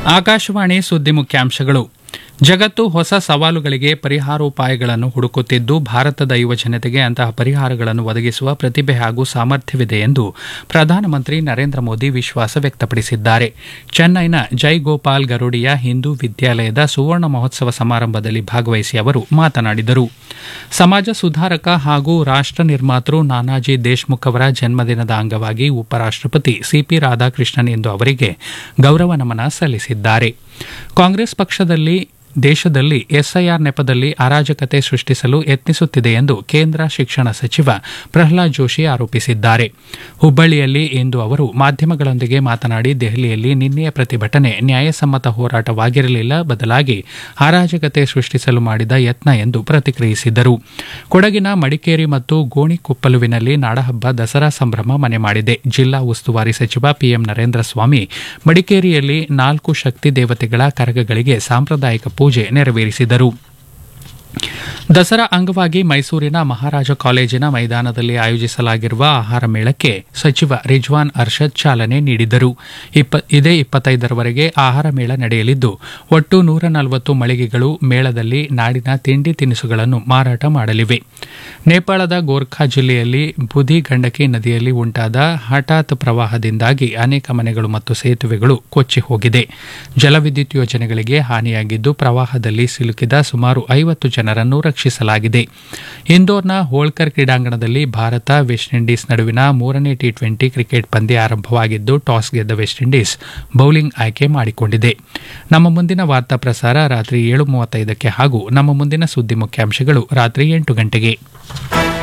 ಆಕಾಶವಾಣಿ ಸುದ್ದಿ ಮುಖ್ಯಾಂಶಗಳು ಜಗತ್ತು ಹೊಸ ಸವಾಲುಗಳಿಗೆ ಪರಿಹಾರೋಪಾಯಗಳನ್ನು ಹುಡುಕುತ್ತಿದ್ದು ಭಾರತದ ಯುವ ಜನತೆಗೆ ಅಂತಹ ಪರಿಹಾರಗಳನ್ನು ಒದಗಿಸುವ ಪ್ರತಿಭೆ ಹಾಗೂ ಸಾಮರ್ಥ್ಯವಿದೆ ಎಂದು ಪ್ರಧಾನಮಂತ್ರಿ ನರೇಂದ್ರ ಮೋದಿ ವಿಶ್ವಾಸ ವ್ಯಕ್ತಪಡಿಸಿದ್ದಾರೆ ಚೆನ್ನೈನ ಜೈ ಗೋಪಾಲ್ ಗರುಡಿಯ ಹಿಂದೂ ವಿದ್ಯಾಲಯದ ಸುವರ್ಣ ಮಹೋತ್ಸವ ಸಮಾರಂಭದಲ್ಲಿ ಭಾಗವಹಿಸಿ ಅವರು ಮಾತನಾಡಿದರು ಸಮಾಜ ಸುಧಾರಕ ಹಾಗೂ ರಾಷ್ಟ್ರ ನಿರ್ಮಾತೃ ನಾನಾಜಿ ದೇಶ್ಮುಖ್ ಅವರ ಜನ್ಮದಿನದ ಅಂಗವಾಗಿ ಉಪರಾಷ್ಟಪತಿ ಸಿಪಿ ರಾಧಾಕೃಷ್ಣನ್ ಎಂದು ಅವರಿಗೆ ಗೌರವ ನಮನ ಸಲ್ಲಿಸಿದ್ದಾರೆ ಕಾಂಗ್ರೆಸ್ ಪಕ್ಷದಲ್ಲಿ ದೇಶದಲ್ಲಿ ಎಸ್ಐಆರ್ ನೆಪದಲ್ಲಿ ಅರಾಜಕತೆ ಸೃಷ್ಟಿಸಲು ಯತ್ನಿಸುತ್ತಿದೆ ಎಂದು ಕೇಂದ್ರ ಶಿಕ್ಷಣ ಸಚಿವ ಪ್ರಹ್ಲಾದ್ ಜೋಶಿ ಆರೋಪಿಸಿದ್ದಾರೆ ಹುಬ್ಬಳ್ಳಿಯಲ್ಲಿ ಇಂದು ಅವರು ಮಾಧ್ಯಮಗಳೊಂದಿಗೆ ಮಾತನಾಡಿ ದೆಹಲಿಯಲ್ಲಿ ನಿನ್ನೆಯ ಪ್ರತಿಭಟನೆ ನ್ಯಾಯಸಮ್ಮತ ಹೋರಾಟವಾಗಿರಲಿಲ್ಲ ಬದಲಾಗಿ ಅರಾಜಕತೆ ಸೃಷ್ಟಿಸಲು ಮಾಡಿದ ಯತ್ನ ಎಂದು ಪ್ರತಿಕ್ರಿಯಿಸಿದರು ಕೊಡಗಿನ ಮಡಿಕೇರಿ ಮತ್ತು ಗೋಣಿಕೊಪ್ಪಲುವಿನಲ್ಲಿ ನಾಡಹಬ್ಬ ದಸರಾ ಸಂಭ್ರಮ ಮನೆ ಮಾಡಿದೆ ಜಿಲ್ಲಾ ಉಸ್ತುವಾರಿ ಸಚಿವ ಪಿಎಂ ನರೇಂದ್ರ ಸ್ವಾಮಿ ಮಡಿಕೇರಿಯಲ್ಲಿ ನಾಲ್ಕು ಶಕ್ತಿ ದೇವತೆಗಳ ಕರಗಗಳಿಗೆ ಸಾಂಪ್ರದಾಯಿಕ ಪೂಜೆ ನೆರವೇರಿಸಿದರು ದಸರಾ ಅಂಗವಾಗಿ ಮೈಸೂರಿನ ಮಹಾರಾಜ ಕಾಲೇಜಿನ ಮೈದಾನದಲ್ಲಿ ಆಯೋಜಿಸಲಾಗಿರುವ ಆಹಾರ ಮೇಳಕ್ಕೆ ಸಚಿವ ರಿಜ್ವಾನ್ ಅರ್ಷದ್ ಚಾಲನೆ ನೀಡಿದರು ಇದೇ ಇಪ್ಪತ್ತೈದರವರೆಗೆ ಆಹಾರ ಮೇಳ ನಡೆಯಲಿದ್ದು ಒಟ್ಟು ನೂರ ನಲವತ್ತು ಮಳಿಗೆಗಳು ಮೇಳದಲ್ಲಿ ನಾಡಿನ ತಿಂಡಿ ತಿನಿಸುಗಳನ್ನು ಮಾರಾಟ ಮಾಡಲಿವೆ ನೇಪಾಳದ ಗೋರ್ಖಾ ಜಿಲ್ಲೆಯಲ್ಲಿ ಬುಧಿ ಗಂಡಕಿ ನದಿಯಲ್ಲಿ ಉಂಟಾದ ಹಠಾತ್ ಪ್ರವಾಹದಿಂದಾಗಿ ಅನೇಕ ಮನೆಗಳು ಮತ್ತು ಸೇತುವೆಗಳು ಕೊಚ್ಚಿ ಹೋಗಿದೆ ಜಲವಿದ್ಯುತ್ ಯೋಜನೆಗಳಿಗೆ ಹಾನಿಯಾಗಿದ್ದು ಪ್ರವಾಹದಲ್ಲಿ ಸಿಲುಕಿದ ಸುಮಾರು ಐವತ್ತು ಜನರನ್ನು ರಕ್ಷಿಸಲಾಗಿದೆ ಇಂದೋರ್ನ ಹೋಳ್ಕರ್ ಕ್ರೀಡಾಂಗಣದಲ್ಲಿ ಭಾರತ ವೆಸ್ಟ್ ಇಂಡೀಸ್ ನಡುವಿನ ಮೂರನೇ ಟಿ ಟ್ವೆಂಟಿ ಕ್ರಿಕೆಟ್ ಪಂದ್ಯ ಆರಂಭವಾಗಿದ್ದು ಟಾಸ್ ಗೆದ್ದ ವೆಸ್ಟ್ ಇಂಡೀಸ್ ಬೌಲಿಂಗ್ ಆಯ್ಕೆ ಮಾಡಿಕೊಂಡಿದೆ ನಮ್ಮ ಮುಂದಿನ ವಾರ್ತಾ ಪ್ರಸಾರ ರಾತ್ರಿ ಏಳು ಮೂವತ್ತೈದಕ್ಕೆ ಹಾಗೂ ನಮ್ಮ ಮುಂದಿನ ಸುದ್ದಿ ಮುಖ್ಯಾಂಶಗಳು ರಾತ್ರಿ ಎಂಟು ಗಂಟೆಗೆ